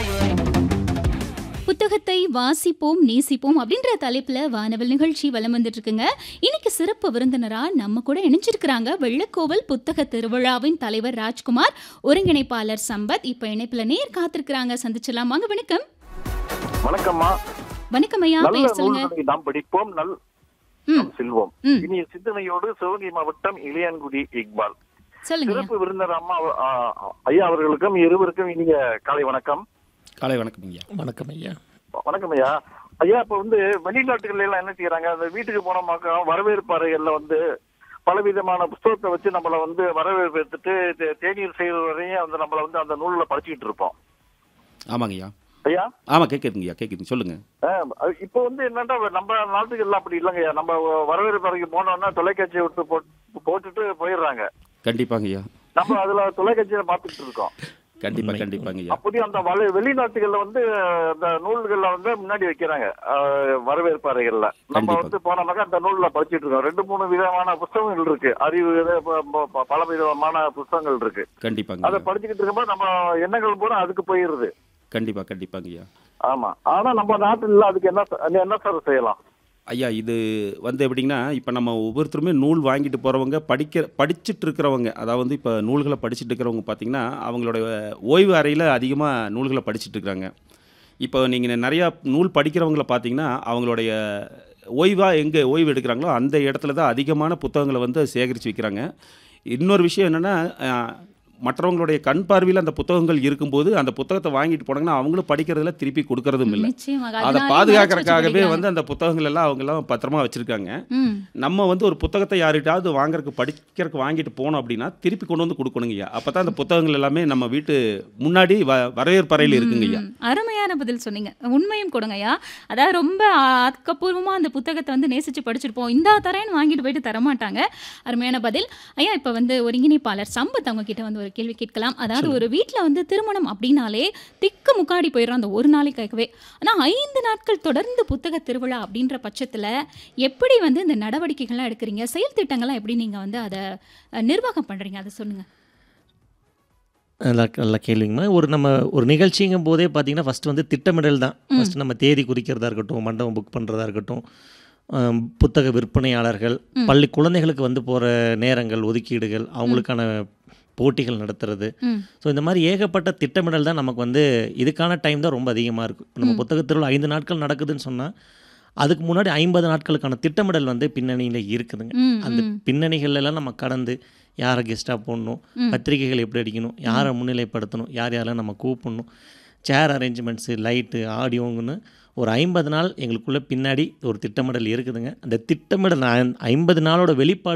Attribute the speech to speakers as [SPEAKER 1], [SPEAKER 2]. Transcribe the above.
[SPEAKER 1] புத்தகத்தை வாசிப்போம் நேசிப்போம் அப்படின்ற தலைப்புல வானவல் நிகழ்ச்சி வலம் வந்துட்டு இருக்குங்க இன்னைக்கு சிறப்பு விருந்தினரா நம்ம கூட இணைஞ்சிருக்கிறாங்க வெள்ளக்கோவில் புத்தக திருவிழாவின் தலைவர் ராஜ்குமார் ஒருங்கிணைப்பாளர் சம்பத் இப்ப இணைப்புல நேர் காத்திருக்கிறாங்க சந்திச்சலாம் வாங்க வணக்கம்
[SPEAKER 2] வணக்கம்மா
[SPEAKER 1] வணக்கம் ஐயா
[SPEAKER 2] நல்ல
[SPEAKER 1] பெயர் சொல்லுங்க
[SPEAKER 2] நூல்களை நாம் படிப்போம் நல்
[SPEAKER 1] ம்.
[SPEAKER 2] நாம் செல்வோம்
[SPEAKER 1] ம்.
[SPEAKER 2] இனிய சிந்தனையோடு சிவகங்கை மாவட்டம் இளையான்குடி இக்பால்
[SPEAKER 1] சொல்லுங்க ஐயா.
[SPEAKER 2] சிறப்பு விருந்தினர் அம்மா ஆ, ஐயா அவர்களுக்கும் இருவருக்கும் இனிய காலை வணக்கம்
[SPEAKER 3] காலை வணக்கம் ஐயா
[SPEAKER 4] வணக்கம் ஐயா
[SPEAKER 2] வணக்கம் ஐயா ஐயா இப்ப வந்து வெளிநாட்டுகள்ல எல்லாம் என்ன செய்யறாங்க அந்த வீட்டுக்கு போனோமாக்கா வரவேற்பு அறைகள்ல வந்து பலவிதமான புஸ்தகத்தை வச்சு நம்மள வந்து வரவேற்பு எடுத்துட்டு தே- தேநீர் செய்வது வரையும் வந்து நம்மள வந்து அந்த நூல்ல படிச்சுக்கிட்டு இருப்போம்
[SPEAKER 3] ஆமாங்க ஐயா
[SPEAKER 2] ஐயா
[SPEAKER 3] ஆமாம் கேட்குதுங்க ஐயா கேட்குதுங்க சொல்லுங்க
[SPEAKER 2] ஆஹ் அது இப்போ வந்து என்னன்னா நம்ம நாட்டுக்கு எல்லாம் அப்படி இல்லைங்கய்யா நம்ம வரவேற்பு அறைக்கு போனோம்னா தொலைக்காட்சியை விட்டு போட்டு போட்டுட்டு போயிடுறாங்க
[SPEAKER 3] கண்டிப்பாங்க ஐயா
[SPEAKER 2] நம்ம அதுல தொலைக்காட்சியில பார்த்துட்டு இருக்கோம்
[SPEAKER 3] கண்டிப்பாக கண்டிப்பாங்க ஐயா
[SPEAKER 2] அப்படி அந்த வலை வெளிநாட்டுகள்ல வந்து அந்த நூல்கள்ல வந்து முன்னாடி வைக்கிறாங்க ஆஹ் வரவேற்பு அறைகள்ல நம்ம
[SPEAKER 3] கண்டிப்பா.
[SPEAKER 2] வந்து போனோம்னாக்கா அந்த நூல்ல படிச்சிட்டு இருக்கோம் ரெண்டு மூணு விதமான புஸ்தகங்கள் இருக்கு அறிவு இது, ப- ப- ப- பல விதமான புஸ்தகங்கள் இருக்கு
[SPEAKER 3] கண்டிப்பாங்க
[SPEAKER 2] அதை
[SPEAKER 3] ஐயா
[SPEAKER 2] படிச்சுக்கிட்டு இருக்கும்போது நம்ம எண்ணங்கள் பூரா அதுக்கு போயிருது
[SPEAKER 3] கண்டிப்பாக கண்டிப்பாங்க ஐயா
[SPEAKER 2] ஆமா ஆனா நம்ம நாட்டுல அதுக்கு என்ன ச- என்ன சார் செய்யலாம்
[SPEAKER 3] ஐயா இது வந்து எப்படிங்கன்னா இப்போ நம்ம ஒவ்வொருத்தருமே நூல் வாங்கிட்டு போகிறவங்க படிக்க படிச்சுட்டு இருக்கிறவங்க அதாவது இப்போ நூல்களை படிச்சுட்டு இருக்கிறவங்க பார்த்தீங்கன்னா அவங்களுடைய ஓய்வு அறையில் அதிகமாக நூல்களை படிச்சுட்டு இருக்கிறாங்க இப்போ நீங்கள் நிறையா நூல் படிக்கிறவங்கள பார்த்தீங்கன்னா அவங்களுடைய ஓய்வாக எங்கே ஓய்வு எடுக்கிறாங்களோ அந்த இடத்துல தான் அதிகமான புத்தகங்களை வந்து சேகரித்து வைக்கிறாங்க இன்னொரு விஷயம் என்னென்னா மற்றவங்களுடைய கண் பார்வையில் அந்த புத்தகங்கள் இருக்கும்போது அந்த புத்தகத்தை வாங்கிட்டு போனாங்கன்னா அவங்களும் படிக்கிறதுல திருப்பி கொடுக்கறதும் இல்லை
[SPEAKER 1] நிச்சயமாக
[SPEAKER 3] அதை
[SPEAKER 1] அதனாலே மறைச்சு
[SPEAKER 3] பாதுகாக்கிறதுக்காகவே
[SPEAKER 1] வச்சு
[SPEAKER 3] வந்து அந்த புத்தகங்கள் எல்லாம் அவங்க எல்லாம் பத்திரமா வச்சிருக்காங்க
[SPEAKER 1] ம்
[SPEAKER 3] நம்ம வந்து ஒரு புத்தகத்தை யார்கிட்டயாவது வாங்குறதுக்கு படிக்கிறதுக்கு வாங்கிட்டு போனோம் அப்படின்னா திருப்பி கொண்டு வந்து கொடுக்கணுங்கய்யா அப்போ தான் அந்த புத்தகங்கள் எல்லாமே நம்ம வீட்டு முன்னாடி வ வரவேற்பறையில் இருக்குங்கய்யா
[SPEAKER 1] ம், அருமையான பதில் சொன்னீங்க உண்மையும் கொடுங்கய்யா அதாவது ரொம்ப ஆக்கப்பூர்வமாக அந்த புத்தகத்தை வந்து நேசிச்சு படிச்சிருப்போம் இந்த தரேன்னு வாங்கிட்டு போயிட்டு தரமாட்டாங்க அருமையான பதில் ஐயா இப்போ வந்து ஒருங்கிணைப்பாளர் சம்பத் அவங்க கிட்ட வந்து ஒரு கேள்வி கேட்கலாம் அதாவது ஒரு வீட்டில் வந்து திருமணம் அப்படின்னாலே திக்கு முக்காடி போயிடும் அந்த ஒரு நாளைக்காகவே ஆனால் ஐந்து நாட்கள் தொடர்ந்து புத்தக திருவிழா அப்படின்ற பட்சத்தில் எப்படி வந்து இந்த நடவடிக்கைகள்லாம் எடுக்கிறீங்க செயல் திட்டங்கள்லாம் எப்படி நீங்கள் வந்து அதை அஹ், நிர்வாகம் பண்ணுறீங்க அதை சொல்லுங்கள்
[SPEAKER 4] நல்ல நல்ல கேள்விங்கம்மா ஒரு நம்ம ஒரு நிகழ்ச்சிங்கும் போதே பார்த்தீங்கன்னா ஃபஸ்ட்டு வந்து திட்டமிடல் தான் ஃபஸ்ட்டு நம்ம தேதி குறிக்கிறதா இருக்கட்டும் மண்டபம் புக் பண்ணுறதா இருக்கட்டும் ஆம், புத்தக விற்பனையாளர்கள் பள்ளி குழந்தைகளுக்கு வந்து போகிற நேரங்கள் ஒதுக்கீடுகள் அவங்களுக்கான போட்டிகள் நடத்துறது
[SPEAKER 1] ம்
[SPEAKER 4] ஸோ இந்த மாதிரி ஏகப்பட்ட திட்டமிடல் தான் நமக்கு வந்து இதுக்கான டைம் தான் ரொம்ப அதிகமாக இருக்கும் இப்ப நம்ம புத்தக திருவிழா ஐந்து நாட்கள் நடக்குதுன்னு சொன்னால் அதுக்கு முன்னாடி ஐம்பது நாட்களுக்கான திட்டமிடல் வந்து பின்னணியில் இருக்குதுங்க
[SPEAKER 1] ம்
[SPEAKER 4] அந்த
[SPEAKER 1] ம்.
[SPEAKER 4] பின்னணிகள் எல்லாம் நம்ம கடந்து யாரை கெஸ்ட்டாக போடணும் பத்திரிகைகள் எப்படி அடிக்கணும் யாரை முன்னிலைப்படுத்தணும் யார் யாரெல்லாம் நம்ம கூப்பிடணும் சேர் அரேஞ்ச்மெண்ட்ஸு லைட்டு ஆடியோங்கன்னு ஒரு ஐம்பது நாள் எங்களுக்குள்ளே பின்னாடி ஒரு திட்டமிடல் இருக்குதுங்க அந்த திட்டமிடல் ஐம்பது நாளோட வெளிப்பாடு